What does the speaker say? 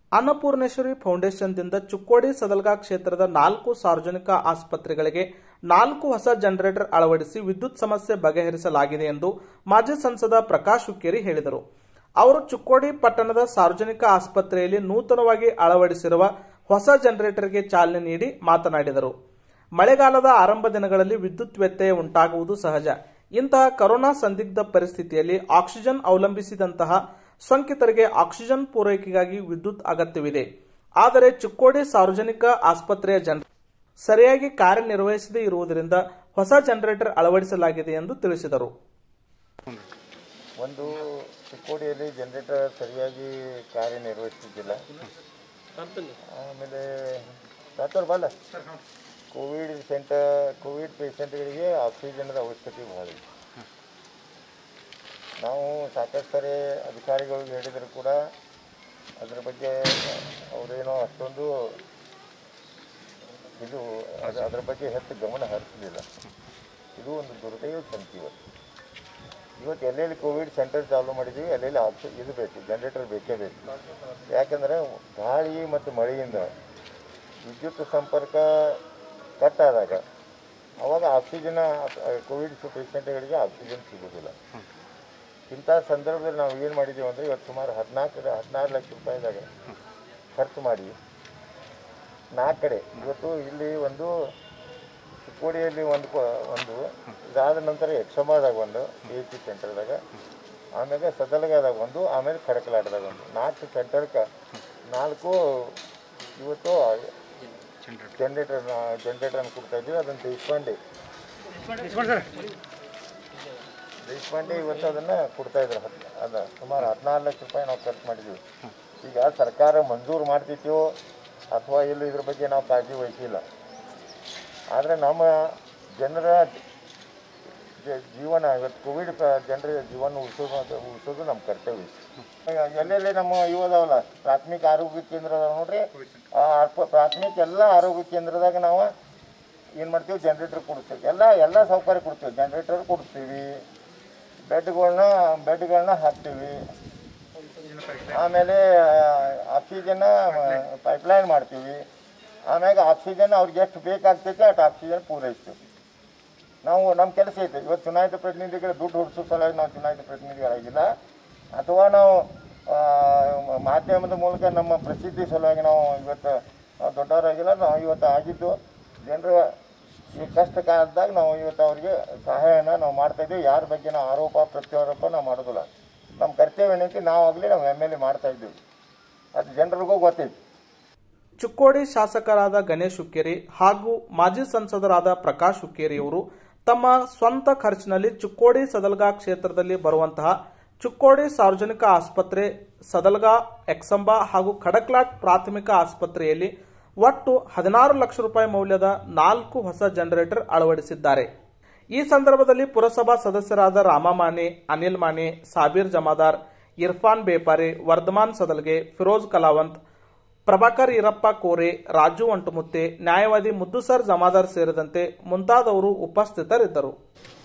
ಅನ್ನಪೂರ್ಣೇಶ್ವರಿ ಫೌಂಡೇಶನ್ದಿಂದ ಚುಕ್ಕೋಡಿ ಸದಲ್ಗಾ ಕ್ಷೇತ್ರದ ನಾಲ್ಕು ಸಾರ್ವಜನಿಕ ಆಸ್ಪತ್ರೆಗಳಿಗೆ ನಾಲ್ಕು ಹೊಸ ಜನರೇಟರ್ ಅಳವಡಿಸಿ ವಿದ್ಯುತ್ ಸಮಸ್ಯೆ ಬಗೆಹರಿಸಲಾಗಿದೆ ಎಂದು ಮಾಜಿ ಸಂಸದ ಪ್ರಕಾಶ್ ಹುಕ್ಕೇರಿ ಹೇಳಿದರು ಅವರು ಚುಕ್ಕೋಡಿ ಪಟ್ಟಣದ ಸಾರ್ವಜನಿಕ ಆಸ್ಪತ್ರೆಯಲ್ಲಿ ನೂತನವಾಗಿ ಅಳವಡಿಸಿರುವ ಹೊಸ ಜನರೇಟರ್ಗೆ ಚಾಲನೆ ನೀಡಿ ಮಾತನಾಡಿದರು ಮಳೆಗಾಲದ ಆರಂಭ ದಿನಗಳಲ್ಲಿ ವಿದ್ಯುತ್ ವ್ಯತ್ಯಯ ಉಂಟಾಗುವುದು ಸಹಜ ಇಂತಹ ಕರೋನಾ ಸಂದಿಗ್ಧ ಪರಿಸ್ಥಿತಿಯಲ್ಲಿ ಆಕ್ಸಿಜನ್ ಅವಲಂಬಿಸಿದಂತಹ ಸೋಂಕಿತರಿಗೆ ಆಕ್ಸಿಜನ್ ಪೂರೈಕೆಗಾಗಿ ವಿದ್ಯುತ್ ಅಗತ್ಯವಿದೆ ಆದರೆ ಚಿಕ್ಕೋಡಿ ಸಾರ್ವಜನಿಕ ಆಸ್ಪತ್ರೆಯ ಜನ ಸರಿಯಾಗಿ ಕಾರ್ಯನಿರ್ವಹಿಸದೇ ಇರುವುದರಿಂದ ಹೊಸ ಜನರೇಟರ್ ಅಳವಡಿಸಲಾಗಿದೆ ಎಂದು ತಿಳಿಸಿದರು ಒಂದು ಚಿಕ್ಕೋಡಿಯಲ್ಲಿ ಜನರೇಟರ್ ಸರಿಯಾಗಿ ಕಾರ್ಯನಿರ್ವಹಿಸ್ತಿದ್ದಿಲ್ಲ ಆಮೇಲೆ ಡಾಕ್ಟರ್ ಬಲ್ಲ ಕೋವಿಡ್ ಸೆಂಟರ್ ಕೋವಿಡ್ ಪೇಷಂಟ್ಗಳಿಗೆ ಆಕ್ಸಿಜನ್ದ ಅವಶ್ಯಕತೆ ಭಾಳ ಇದೆ ನಾವು ಸಾಕಷ್ಟು ಸರಿ ಅಧಿಕಾರಿಗಳಿಗೆ ಹೇಳಿದರೂ ಕೂಡ ಅದ್ರ ಬಗ್ಗೆ ಅವರೇನೋ ಅಷ್ಟೊಂದು ಇದು ಅದ- ಅದ್ರ ಬಗ್ಗೆ ಹೆಚ್ಚು ಗಮನ ಹರಿಸಲಿಲ್ಲ ಇದು ಒಂದು ದುರ್ದೈವ ಸಂಖ್ಯೆ ಇವತ್ತು ಇವತ್ತು ಎಲ್ಲೆಲ್ಲಿ ಕೋವಿಡ್ ಸೆಂಟರ್ ಚಾಲೂ ಮಾಡಿದ್ದೀವಿ ಎಲ್ಲೆಲ್ಲಿ ಆಕ್ಸಿ ಇದು ಬೇಕು ಜನರೇಟರ್ ಬೇಕೇ ಬೇಕು ಯಾಕಂದರೆ ಗಾಳಿ ಮತ್ತು ಮಳೆಯಿಂದ ವಿದ್ಯುತ್ ಸಂಪರ್ಕ ಕಟ್ ಆದಾಗ ಅವಾಗ ಆಕ್ಸಿಜನ್ ಕೋವಿಡ್ ಪೇಷಂಟ್ಗಳಿಗೆ ಆಕ್ಸಿಜನ್ ಸಿಗೋದಿಲ್ಲ ಇಂಥ ಸಂದರ್ಭದಲ್ಲಿ ನಾವು ಏನು ಮಾಡಿದ್ದೀವಿ ಅಂದರೆ ಇವತ್ತು ಸುಮಾರು ಹದಿನಾಲ್ಕು ಹದಿನಾರು ಲಕ್ಷ ರೂಪಾಯಿದಾಗ ಖರ್ಚು ಮಾಡಿ ನಾಲ್ಕು ಕಡೆ ಇವತ್ತು ಇಲ್ಲಿ ಒಂದು ಚಿಕ್ಕೋಡಿಯಲ್ಲಿ ಒಂದು ಪ- ಒಂದು ಇದಾದ ನಂತರ ಯಕ್ಷಮಾದಾಗ ಒಂದು ಎ ಸಿ ಸೆಂಟರ್ದಾಗ ಆಮೇಲೆ ಸದಲಗದಾಗ ಒಂದು ಆಮೇಲೆ ಖಡಕಲಾಟದಾಗ ಒಂದು ನಾಲ್ಕು ಸೆಂಟರ್ಗೆ ನಾಲ್ಕು ಇವತ್ತು ಜನರೇಟರ್ ಜನರೇಟರ್ನ ಕೊಡ್ತಾ ಇದ್ದೀವಿ ಅದನ್ನು ದೇಶಪಾಂಡೆ ದೇಶಪಾಂಡೆ ಇವತ್ತು ಅದನ್ನು ಕೊಡ್ತಾ ಇದ್ರು ಹತ್ ಅದ ಸುಮಾರು ಹದಿನಾರು ಲಕ್ಷ ರೂಪಾಯಿ ನಾವು ಖರ್ಚು ಮಾಡಿದ್ದೀವಿ ಈಗ ಸರ್ಕಾರ ಮಂಜೂರು ಮಾಡ್ತಿತ್ತೀವೋ ಅಥವಾ ಇಲ್ಲ ಇದ್ರ ಬಗ್ಗೆ ನಾವು ಕಾಳಜಿ ವಹಿಸಿಲ್ಲ ಆದರೆ ನಮ್ಮ ಜನರ ಜ- ಜೀವನ ಇವತ್ತು ಕೋವಿಡ್ ಜನರ ಜೀವನ ಉಳಿಸೋದು ಅಂತ- ಉಳಿಸೋದು ನಮ್ಮ ಕರ್ತವ್ಯ ಈಗ ಎಲ್ಲೆಲ್ಲಿ ನಮ್ಮ ಇವು ಅದಾವಲ್ಲ ಪ್ರಾಥಮಿಕ ಆರೋಗ್ಯ ಕೇಂದ್ರ ಅದಾವ ನೋಡ್ರಿ ಆ ಅರ್ಪ- ಪ್ರಾಥಮಿಕ ಎಲ್ಲ ಆರೋಗ್ಯ ಕೇಂದ್ರದಾಗ ನಾವು ಏನು ಮಾಡ್ತೀವಿ ಜನ್ರೇಟರ್ ಕೊಡ್ತೀವಿ ಎಲ್ಲ ಎಲ್ಲ ಸೌಕರ್ಯ ಕೊಡ್ತೀವಿ ಜನ್ರೇಟರ್ ಕೊಡ್ತೀವಿ ಬೆಡ್ಗಳನ್ನ ಬೆಡ್ಗಳನ್ನ ಹಾಕ್ತೀವಿ ಆಮೇಲೆ ಆಕ್ಸಿಜನ್ ಪೈಪ್ಲೈನ್ ಮಾಡ್ತೀವಿ ಆಮ್ಯಾಗ ಆಕ್ಸಿಜನ್ ಅವ್ರಿಗೆ ಎಷ್ಟು ಬೇಕಾಗ್ತೈತೆ ಅಷ್ಟು ಆಕ್ಸಿಜನ್ ಪೂರೈಸ್ತೀವಿ ನಾವು ನಮ್ಮ ಕೆಲಸ ಐತೆ ಇವತ್ತು ಚುನಾಯಿತ ಪ್ರತಿನಿಧಿಗಳ ದುಡ್ಡು ಹೊಡಿಸೋ ಸಲುವಾಗಿ ನಾವು ಚುನಾಯಿತ ಪ್ರತಿನಿಧಿಗಳಾಗಿಲ್ಲ ಅಥವಾ ನಾವು ಆ, ಮಾಧ್ಯಮದ ಮೂಲಕ ನಮ್ಮ ಪ್ರಸಿದ್ಧಿ ಸಲುವಾಗಿ ನಾವು ಇವತ್ತು ನಾವು ದೊಡ್ಡವರಾಗಿಲ್ಲ ನಾವು ಇವತ್ತು ಆಗಿದ್ದು ಜನರ ಈ ಕಷ್ಟ ಕಾಲದಾಗ ನಾವು ಇವತ್ತು ಅವ್ರಿಗೆ ಸಹಾಯನ ನಾವು ಮಾಡ್ತಾ ಇದ್ದೀವಿ ಯಾರ ಬಗ್ಗೆ ನಾವು ಆರೋಪ ಪ್ರತ್ಯಾರೋಪ ನಾವು ಮಾಡೋದಿಲ್ಲ ನಮ್ಮ ಕರ್ತವ್ಯ ಏನೈತಿ ನಾವು ಆಗಲಿ ನಾವು ಎಮ್ ಎಲ್ ಎ ಮಾಡ್ತಾ ಇದ್ದೀವಿ ಅದು ಜನರಿಗೂ ಗೊತ್ತೈತಿ ಚುಕ್ಕೋಡಿ ಶಾಸಕರಾದ ಗಣೇಶ್ ಹುಕ್ಕೇರಿ ಹಾಗೂ ಮಾಜಿ ಸಂಸದರಾದ ಪ್ರಕಾಶ್ ಹುಕ್ಕೇರಿಯವರು ತಮ್ಮ ಸ್ವಂತ ಖರ್ಚಿನಲ್ಲಿ ಚುಕ್ಕೋಡಿ ಸದಲ್ಗಾ ಕ್ಷೇತ್ರದಲ್ಲಿ ಬರುವಂತಹ ಚುಕ್ಕೋಡಿ ಸಾರ್ವಜನಿಕ ಆಸ್ಪತ್ರೆ ಸದಲ್ಗಾ ಎಕ್ಸಂಬಾ ಹಾಗೂ ಖಡಕ್ಲಾಟ್ ಪ್ರಾಥಮಿಕ ಆಸ್ಪತ್ರೆಯಲ್ಲಿ ಒಟ್ಟು ಹದಿನಾರು ಲಕ್ಷ ರೂಪಾಯಿ ಮೌಲ್ಯದ ನಾಲ್ಕು ಹೊಸ ಜನರೇಟರ್ ಅಳವಡಿಸಿದ್ದಾರೆ ಈ ಸಂದರ್ಭದಲ್ಲಿ ಪುರಸಭಾ ಸದಸ್ಯರಾದ ರಾಮಮಾನೆ ಅನಿಲ್ ಮಾನೆ ಸಾಬೀರ್ ಜಮಾದಾರ್ ಇರ್ಫಾನ್ ಬೇಪಾರೆ ವರ್ಧಮಾನ್ ಸದಲ್ಗೆ ಫಿರೋಜ್ ಕಲಾವಂತ್ ಪ್ರಭಾಕರ್ ಈರಪ್ಪ ಕೋರೆ ರಾಜು ಅಂಟುಮುತ್ತೆ ನ್ಯಾಯವಾದಿ ಮುದ್ದುಸರ್ ಜಮಾದಾರ್ ಸೇರಿದಂತೆ ಮುಂತಾದವರು ಉಪಸ್ಥಿತರಿದ್ದರು